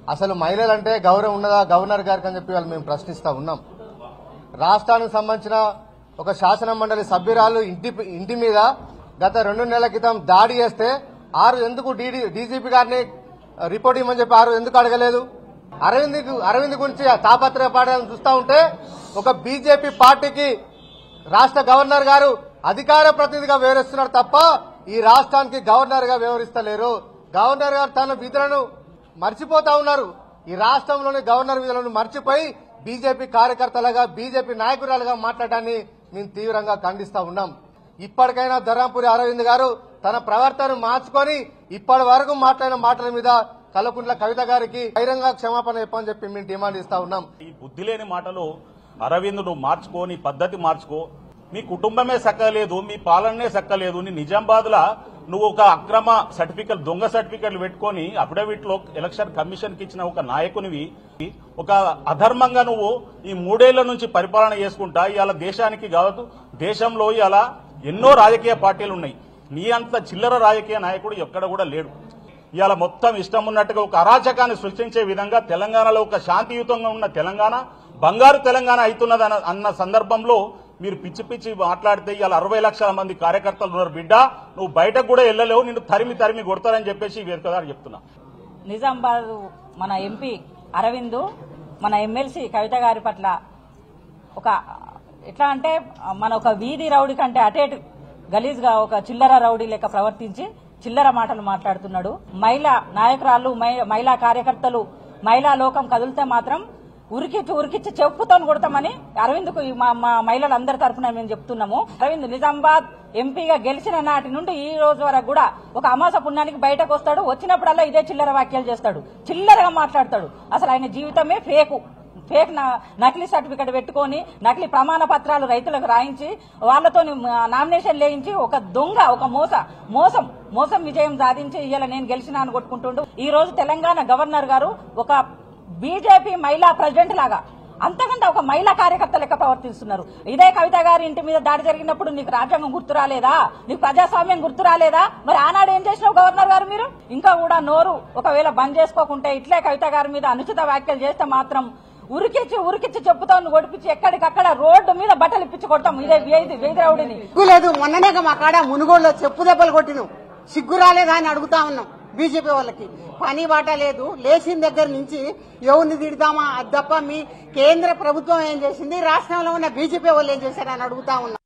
అసలు మహిళలంటే గౌరవం ఉన్నదా గవర్నర్ గారికి అని చెప్పి వాళ్ళు మేము ప్రశ్నిస్తా ఉన్నాం రాష్ట్రానికి సంబంధించిన ఒక శాసన మండలి సభ్యురాలు ఇంటి ఇంటి మీద గత రెండు నెలల క్రితం దాడి చేస్తే ఆరు ఎందుకు డీజీపీ గారిని రిపోర్ట్ ఇవ్వమని చెప్పి ఆరు ఎందుకు అడగలేదు అరవింద్ అరవింద్ గురించి ఆ తాపత్రయపడాలని చూస్తా ఉంటే ఒక బీజేపీ పార్టీకి రాష్ట్ర గవర్నర్ గారు అధికార ప్రతినిధిగా వ్యవహరిస్తున్నారు తప్ప ఈ రాష్ట్రానికి గవర్నర్ గా వ్యవహరిస్తలేరు గవర్నర్ గారు తన విధులను మర్చిపోతా ఉన్నారు ఈ రాష్ట్రంలోని గవర్నర్ విధులను మర్చిపోయి బీజేపీ కార్యకర్తలుగా బీజేపీ నాయకురాలుగా మాట్లాడడాన్ని మేము తీవ్రంగా ఖండిస్తా ఉన్నాం ఇప్పటికైనా ధర్మపురి అరవింద్ గారు తన ప్రవర్తన మార్చుకొని ఇప్పటి వరకు మాట్లాడిన మాటల మీద కలకుంట్ల కవిత గారికి బహిరంగ క్షమాపణ చెప్పని చెప్పి మేము డిమాండ్ ఇస్తా ఉన్నాం ఈ బుద్ధి లేని మాటలు అరవింద్ నువ్వు మార్చుకో నీ పద్ధతి మార్చుకో మీ కుటుంబమే సక్కలేదు మీ పాలనే సక్కలేదు నీ నిజామాబాద్లా నువ్వు ఒక అక్రమ సర్టిఫికెట్ దొంగ సర్టిఫికెట్లు పెట్టుకొని అఫిడవిట్ లో ఎలక్షన్ కమిషన్ కి ఇచ్చిన ఒక నాయకునివి ఒక అధర్మంగా నువ్వు ఈ మూడేళ్ల నుంచి పరిపాలన చేసుకుంటా ఇవాళ దేశానికి కావద్దు దేశంలో ఇవాళ ఎన్నో రాజకీయ పార్టీలు ఉన్నాయి నీ అంత చిల్లర రాజకీయ నాయకుడు ఎక్కడ కూడా లేడు ఇవాళ మొత్తం ఇష్టం ఉన్నట్టుగా ఒక అరాచకాన్ని సృష్టించే విధంగా తెలంగాణలో ఒక శాంతియుతంగా ఉన్న తెలంగాణ బంగారు తెలంగాణ అవుతున్నది అన్న- అన్న సందర్భంలో మీరు పిచ్చి పిచ్చి మాట్లాడితే ఇవాళ అరవై లక్షల మంది కార్యకర్తలు ఉన్నారు బిడ్డ నువ్వు బయటకు కూడా వెళ్ళలేవు నిన్ను తరిమి తరిమి కొడతారని చెప్పేసి వేరుక గారు చెప్తున్నా నిజామాబాద్ మన ఎంపీ అరవింద్ మన ఎమ్మెల్సీ కవిత గారి పట్ల ఒక ఎట్లా అంటే మన ఒక వీధి రౌడీ కంటే అటేటు గలీజ్గా ఒక చిల్లర రౌడీ లెక్క ప్రవర్తించి చిల్లర మాటలు మాట్లాడుతున్నాడు మహిళా నాయకురాలు మహి- మహిళా కార్యకర్తలు మహిళా లోకం కదిలితే మాత్రం ఉరికిచ్చి ఉరికిచ్చి చెప్పుతో కొడతామని అరవింద్కు ఈ మా మా మహిళలందరి తరఫున మేము చెప్తున్నాము అరవింద్ నిజామాబాద్ ఎంపీగా గెలిచిన నాటి నుండి ఈ రోజు వరకు కూడా ఒక అమాస పుణ్యానికి బయటకు వస్తాడు వచ్చినప్పుడల్లా ఇదే చిల్లర వ్యాఖ్యలు చేస్తాడు చిల్లరగా మాట్లాడతాడు అసలు ఆయన జీవితమే ఫేకు ఫేక్ నా- నకిలీ సర్టిఫికెట్ పెట్టుకొని నకిలీ ప్రమాణ పత్రాలు రైతులకు రాయించి వాళ్ళతో నామినేషన్ లేయించి ఒక దొంగ ఒక మోస మోసం మోసం విజయం సాధించి ఇవాళ నేను గెలిచినా అని కొట్టుకుంటుండు ఈ రోజు తెలంగాణ గవర్నర్ గారు ఒక బీజేపీ మహిళా ప్రెసిడెంట్ లాగా అంతకంటే ఒక మహిళా కార్యకర్త లెక్క ప్రవర్తిస్తున్నారు ఇదే కవిత గారి ఇంటి మీద దాడి జరిగినప్పుడు నీకు రాజ్యాంగం గుర్తు రాలేదా నీకు ప్రజాస్వామ్యం గుర్తు రాలేదా మరి ఆనాడు ఏం చేసినావు గవర్నర్ గారు మీరు ఇంకా కూడా నోరు ఒకవేళ బంద్ చేసుకోకుంటే ఇట్లే కవిత గారి మీద అనుచిత వ్యాఖ్యలు చేస్తే మాత్రం ఉరికిచ్చి ఉరికిచ్చి చెప్పుతా కొడిపించి ఎక్కడికక్కడ రోడ్డు మీద బట్టలు ఇప్పించి కొడతాం ఇదే వేది వేదిరవుడిని సిగ్గు లేదు మొన్ననే మా కాడ మునుగోడులో చెప్పు దెబ్బలు కొట్టిను సిగ్గు రాలేదా అని అడుగుతా ఉన్నాం బీజేపీ వాళ్ళకి పని బాట లేదు లేచిన దగ్గర నుంచి ఎవరిని తిడతామా అది తప్ప మీ కేంద్ర ప్రభుత్వం ఏం చేసింది రాష్ట్రంలో ఉన్న బీజేపీ వాళ్ళు ఏం చేశారని అడుగుతా ఉన్నాం